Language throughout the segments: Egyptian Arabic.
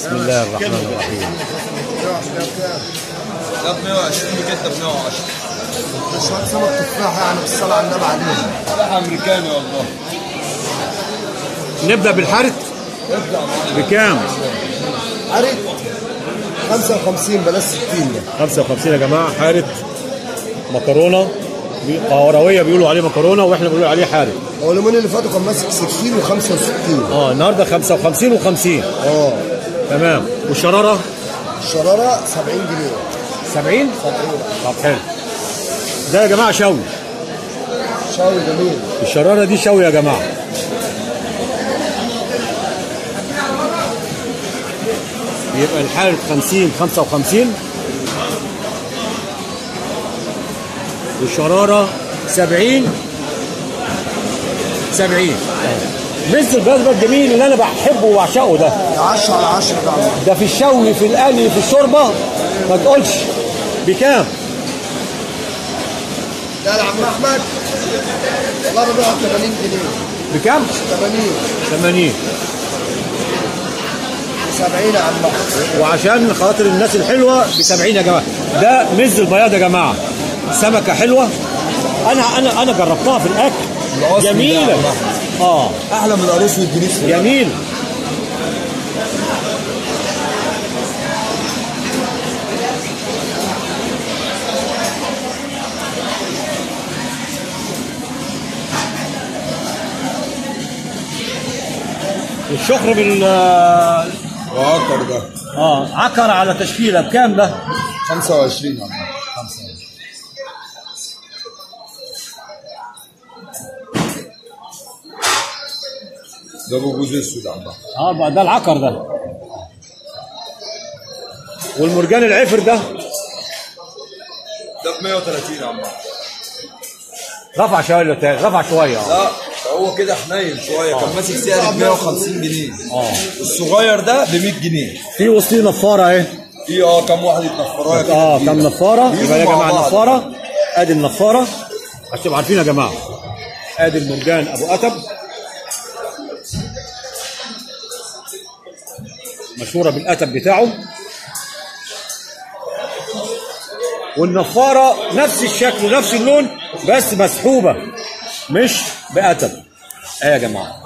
بسم الله الرحمن الرحيم ده ب 120 وكده ب 110 شوية سمك تفاح يعني بالصلاة على النبي عليه فلاح امريكاني والله نبدا بالحارت بكام عرق 55 بلاش 60 ده 55 يا جماعه حارت مكرونه بي- قهرويه بيقولوا عليه مكرونه واحنا بنقول عليه حارت هو اليومين اللي فاتوا كان ماسك 60 و65 اه النهارده 55 و50 اه تمام والشراره الشرارة 70 جنيه 70 طب حلو ده يا جماعه شوي شاوي جميل الشراره دي شوي يا جماعه يبقى الحارت 50 55 والشراره 70 70 مثل البسبة الجميل اللي انا بحبه وبعشقه ده ده 10 على 10 ده عم. ده في الشوي في القلي في الشوربه ما تقولش بكام ده يا عم احمد والله ببيعه ب 80 جنيه بكام 80 80 70 يا عم احمد وعشان خاطر الناس الحلوه ب 70 يا جماعه ده مز البياض يا جماعه سمكه حلوه انا انا انا جربتها في الاكل الأصلي ده يا جميله عم اه احلى من القاروص والجنيس في جميل الشخر بال وعكر ده اه عكر على تشكيله بكام ده؟ 25 يا عم ده ابو جوز اسود يا عم اه بقى ده العكر ده والمرجان العفر ده ده ب 130 يا عم رفع شويه تاني رفع شويه اه لا هو كده حنين شويه كان ماسك سعر ب 150 جنيه اه الصغير ده ب 100 جنيه في وسطيه نفاره اهي في اه كام واحد يتنفرها كده اه كتير. كام نفاره بيجوا يبقى يا مع جماعه بعض. النفاره ادي النفاره عشان تبقوا عارفين يا جماعه ادي المرجان ابو اتب مشهوره بالاتب بتاعه والنفاره نفس الشكل ونفس اللون بس مسحوبه مش باتب ايه يا جماعه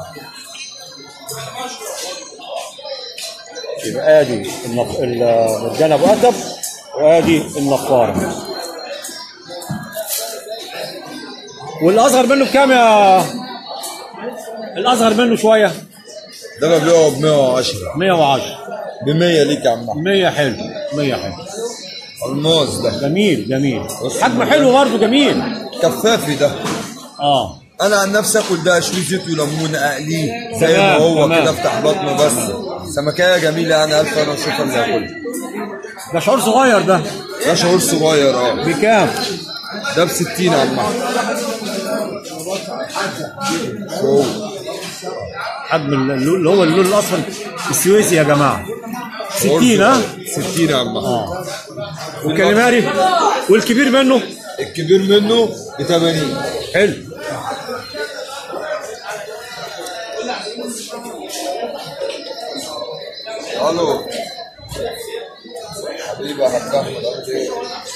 يبقى ادي النف... المرجان ابو اتب وادي النفاره والاصغر منه بكام يا الاصغر منه شويه ده ببيعه ب 110 110 ب 100 ليك يا عم 100 حلو 100 حلو الماس ده جميل جميل حجمه حلو برضه جميل كفافي ده اه انا عن نفسي اكل ده اشوي زيت وليمون اقليه زي ما تمام، هو تمام. كده افتح بطنه بس سمكية جميلة انا الف انا اشوفها اللي هاكلها ده شعور صغير ده ده شعور صغير اه بكام ده ب 60 يا عم شعور حجم اللون اللي هو اللون الاصفر السويسي يا جماعه 60 ها 60 يا عم اه والكاليماري والكبير منه الكبير منه ب 80 حلو الو حبيبي يا حاج احمد عامل ايه؟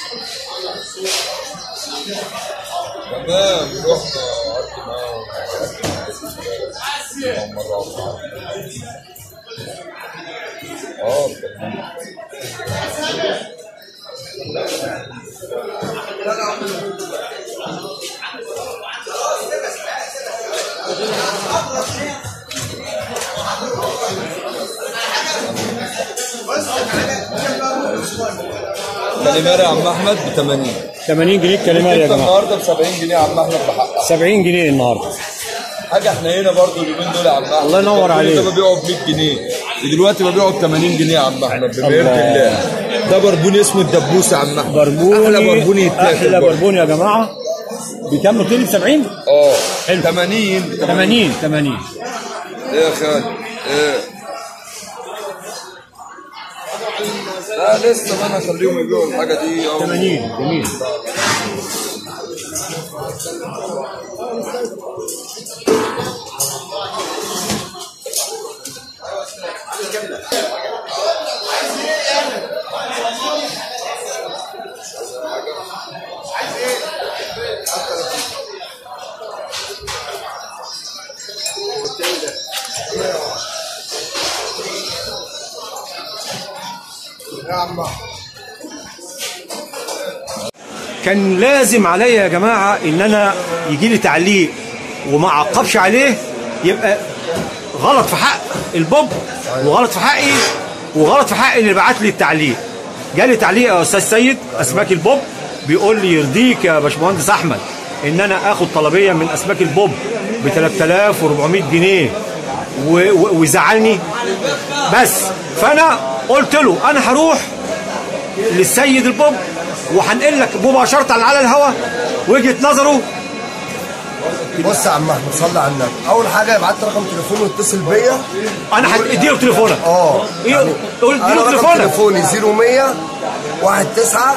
تمام رحنا قعدت معاهم معاهم مرة واحدة. اه تمام. كاليماري يا عم احمد ب 80 80 جنيه الكاليماري يا انت جماعه النهارده ب 70 جنيه يا عم احمد بحقها 70 جنيه النهارده حاجه احنا هنا برضو اليومين دول يا عم احمد الله ينور كل عليك. ده ببيعه ب 100 جنيه دلوقتي ببيعه ب 80 جنيه يا عم احمد بميرة الله. الله ده بربوني اسمه الدبوس يا عم احمد بربوني احلى بربوني يتاكل احلى برضو. بربوني يا جماعه بكام قلت لي ب 70 اه حلو. 80 80 80 ايه يا خالد ايه لا لسه ما انا اخليهم يبيعوا الحاجه دي أو- 80 جميل يا عم كان لازم عليا يا جماعه ان انا يجي لي تعليق وما اعقبش عليه يبقى غلط في حق البوب وغلط في حقي وغلط في حق اللي بعت لي التعليق جالي تعليق يا استاذ سيد اسماك البوب بيقول لي يرضيك يا باشمهندس احمد ان انا اخد طلبيه من اسماك البوب ب 3400 جنيه و- و- ويزعلني بس فانا قلت له انا هروح للسيد البوب وهنقل لك مباشره على الهوا وجهه نظره بص يا عم احمد صلي على النبي اول حاجه ابعت لي رقم تليفونه واتصل بيا انا هديله تليفونك اه إيه؟ يعني قول انا اديله رقم تليفونك تليفوني 0100 19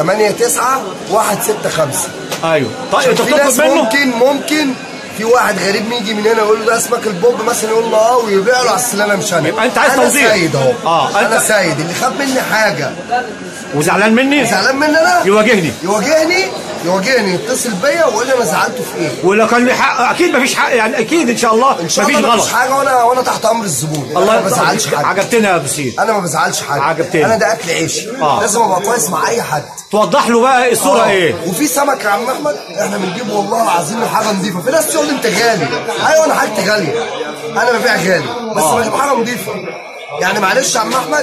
89 165 ايوه طيب انت في ناس بتطلب منه ممكن ممكن في واحد غريب يجي من هنا يقول له ده اسمك البوب مثلا يقول له اه ويبيع له على السلالة مش انا يبقى أنت عايز انا توضيح. سيد اهو آه، انا أنت- سيد اللي خد مني حاجه وزعلان مني زعلان مني انا يواجهني يواجهني يواجهني يتصل بيا ويقول لي انا زعلته في ايه ولو كان لي حق اكيد مفيش حق يعني اكيد ان شاء الله ان شاء مفيش الله غلط مفيش حاجه وانا وانا تحت امر الزبون الله انا ما بزعلش حد عجبتني يا ابو سيد انا ما بزعلش حد عجبتني. انا ده اكل عيشي آه. لازم ابقى كويس مع اي حد توضح له بقى الصوره آه. ايه وفي سمك يا عم احمد احنا بنجيب والله العظيم حاجه نظيفه في ناس تقول لي انت غالي ايوه انا حاجتي غاليه انا ببيع غالي بس آه. بجيب حاجه نظيفه يعني معلش يا عم احمد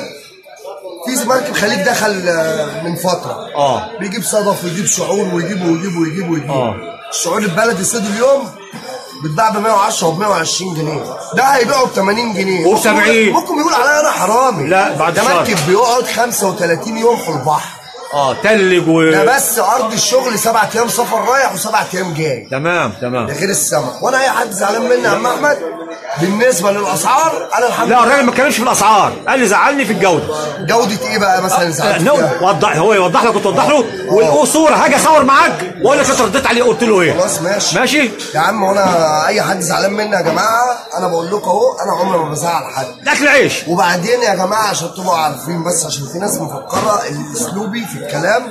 في مركب خليج دخل آه، من فتره اه بيجيب صدف ويجيب شعور ويجيب ويجيب ويجيب ويجيب آه. الشعور البلدي صيد اليوم بتباع ب 110 وب 120 جنيه ده هيبيعه ب 80 جنيه وب 70. ممكن يقول عليا انا حرامي لا، بعد ده الشر. مركب بيقعد 35 يوم في البحر اه تلج و ده بس ارض الشغل سبع ايام سفر رايح وسبع ايام جاي تمام ده تمام غير السمك وانا اي حد زعلان مني يا عم احمد بالنسبه للاسعار انا الحمد لا الراجل ما اتكلمش في الاسعار قال لي زعلني في الجوده جوده ايه بقى مثلا زعلت نو فيها؟ وضح هو يوضح لك وتوضح له والصوره هاجي اصور معاك واقول لك انت رديت عليه قلت له ايه خلاص ماشي ماشي يا عم وانا اي حد زعلان مني يا جماعه انا بقول لكم اهو انا عمري ما بزعل حد ده اكل عيش وبعدين يا جماعه عشان تبقوا عارفين بس عشان في ناس مفكره ان اسلوبي في الكلام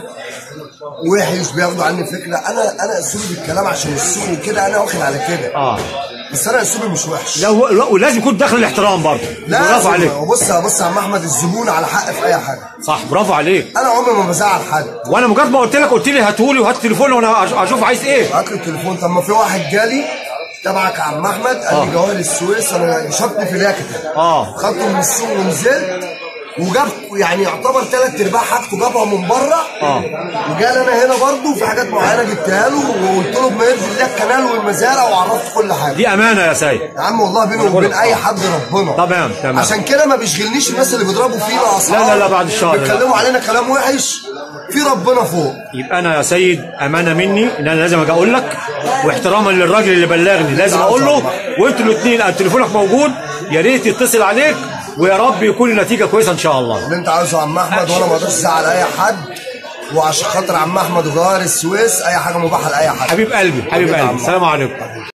وحش بياخدوا عني فكره انا انا اسلوبي في الكلام عشان السوق وكده انا واخد على كده اه بس انا اسلوبي مش وحش لا و- لا، ولازم يكون داخل الاحترام برضه برافو لازم عليك بص بص يا عم احمد الزبون على حق في اي حاجه صح برافو عليك انا عمري ما بزعل حد وانا مجرد ما قلت لك قلت لي هاتولي وهات تليفوني وانا أش- اشوف عايز ايه هات لي التليفون طب ما في واحد جالي تبعك يا عم احمد قال آه. لي جواهر السويس انا شافني في لاكتا اه خدته من السوق ونزلت وجاب يعني يعتبر ثلاث ارباع حاجته جابها من بره اه. وجال انا هنا برضه في حاجات معينه جبتها له وقلت له بما يرضي الله الكنال والمزارع وعرفت كل حاجه دي امانه يا سيد يا عم والله بيني وبين اي حد ربنا تمام، تمام. عشان كده ما بيشغلنيش الناس اللي بيضربوا فينا اسعار لا، لا، لا، بعد الشر. بيتكلموا علينا كلام وحش في ربنا فوق يبقى انا يا سيد امانه مني ان انا لازم اجي اقول لك واحتراما للراجل اللي بلغني لازم اقول له وانتوا الاثنين تليفونك موجود يا ريت يتصل عليك ويا رب يكون النتيجه كويسه ان شاء الله اللي انت عاوزه يا عم احمد وانا ما اقدرش ازعل اي حد وعشان خاطر عم احمد وجوهر السويس اي حاجه مباحه لاي حد حبيب قلبي حبيب حبيبي يا قلبي عم. السلام عليكم